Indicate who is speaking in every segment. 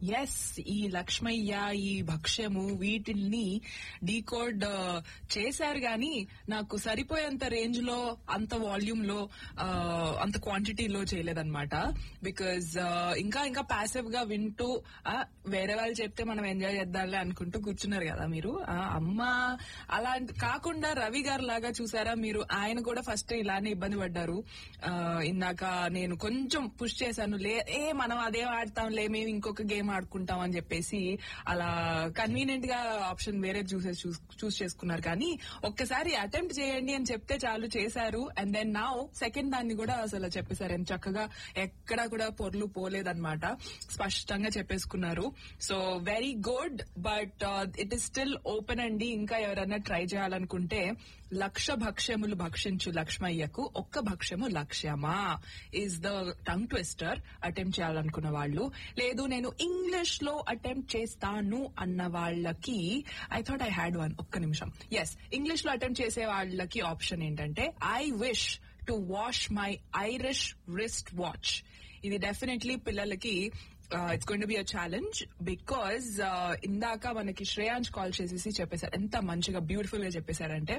Speaker 1: yes ఈ లక్ష్మయ్య ఈ భక్ష్యము వీటిల్ని డీకోడ్ చేశారు గాని నాకు సరిపోయేంత రేంజ్ లో అంత వాల్యూమ్ లో ఆ, అంత క్వాంటిటీలో చేయలేదన్నమాట బికాజ్ ఇంకా ఇంకా ప్యాసివ్ గా వింటూ ఆ, వేరే వాళ్ళు చెప్తే మనం ఎంజాయ్ చేద్దాంలే అనుకుంటూ కూర్చున్నారు కదా మీరు ఆ, అమ్మ అలా కాకుండా రవి గారు లాగా చూసారా మీరు ఆయన కూడా ఫస్ట్ ఇలానే ఇబ్బంది పడ్డారు ఆ, ఇందాక నేను కొంచెం పుష్ చేశాను లే ఏ మనం అదే ఆడతాంలే మేము ఇంకొక గేమ్ ఆడుకుంటాం అని చెప్పేసి అలా కన్వీనియంట్ గా ఆప్షన్ వేరే చూసే చూస్ చేసుకున్నారు కానీ ఒక్కసారి అటెంప్ట్ చేయండి అని చెప్తే చాలు చేశారు అండ్ దెన్ నా సెకండ్ దాన్ని కూడా అసలు చెప్పేశారు ఎంత చక్కగా ఎక్కడా కూడా పొర్లు పోలేదన్నమాట స్పష్టంగా చెప్పేసుకున్నారు so very good but it is still open అండి ఇంకా ఎవరైనా ట్రై చేయాలనుకుంటే లక్ష భక్ష్యములు భక్షించు లక్ష్మయ్యకు ఒక్క భక్ష్యము లక్ష్యమా is the tongue twister attempt చేయాలనుకున్న వాళ్ళు లేదు నేను ఇంగ్లీష్ లో అటెంప్ట్ చేస్తాను అన్న వాళ్ళకి I thought I had one ఒక్క నిమిషం ఎస్ ఇంగ్లీష్ లో అటెంప్ట్ చేసే వాళ్ళకి ఆప్షన్ ఏంటంటే I wish to wash my Irish wrist watch ఇది డెఫినెట్లీ పిల్లలకి it's going be a challenge because ఇందాక మనకి శ్రేయాంజ్ కాల్ చేసేసి చెప్పేశారు ఎంత మంచిగా బ్యూటిఫుల్ గా చెప్పేశారంటే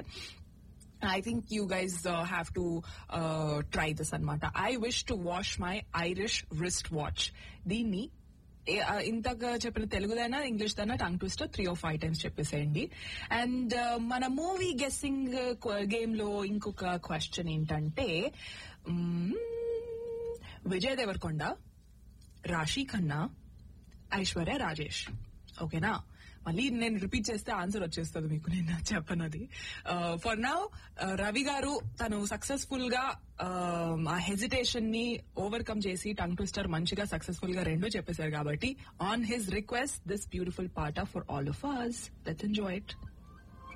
Speaker 1: I think you guys have to try this అనమాట I wish to wash my Irish wrist watch దీన్ని ఏ- ఆ, ఇంతగా చెప్పిన తెలుగుదైనా ఇంగ్లీష్ దైనా tongue twister three or five times చెప్పేసేయండి అండ్ మన మూవీ గెస్సింగ్ గేమ్ లో ఇంకొక క్వశ్చన్ ఏంటంటే మ్మ్, విజయ్ దేవరకొండ రాశి ఖన్నా ఐశ్వర్య రాజేష్ ఓకేనా మళ్ళీ నేను రిపీట్ చేస్తే ఆన్సర్ వచ్చేస్తుంది మీకు నేను చెప్పనది ఫర్ నౌ రవి గారు తను సక్సెస్ఫుల్ గా uh, ఆ హెజిటేషన్ ని ఓవర్కమ్ చేసి టంగ్ ట్విస్టర్ మంచిగా సక్సెస్ఫుల్ గా రెండు చెప్పేశారు కాబట్టి on his request this beautiful part of for all of us let's enjoy it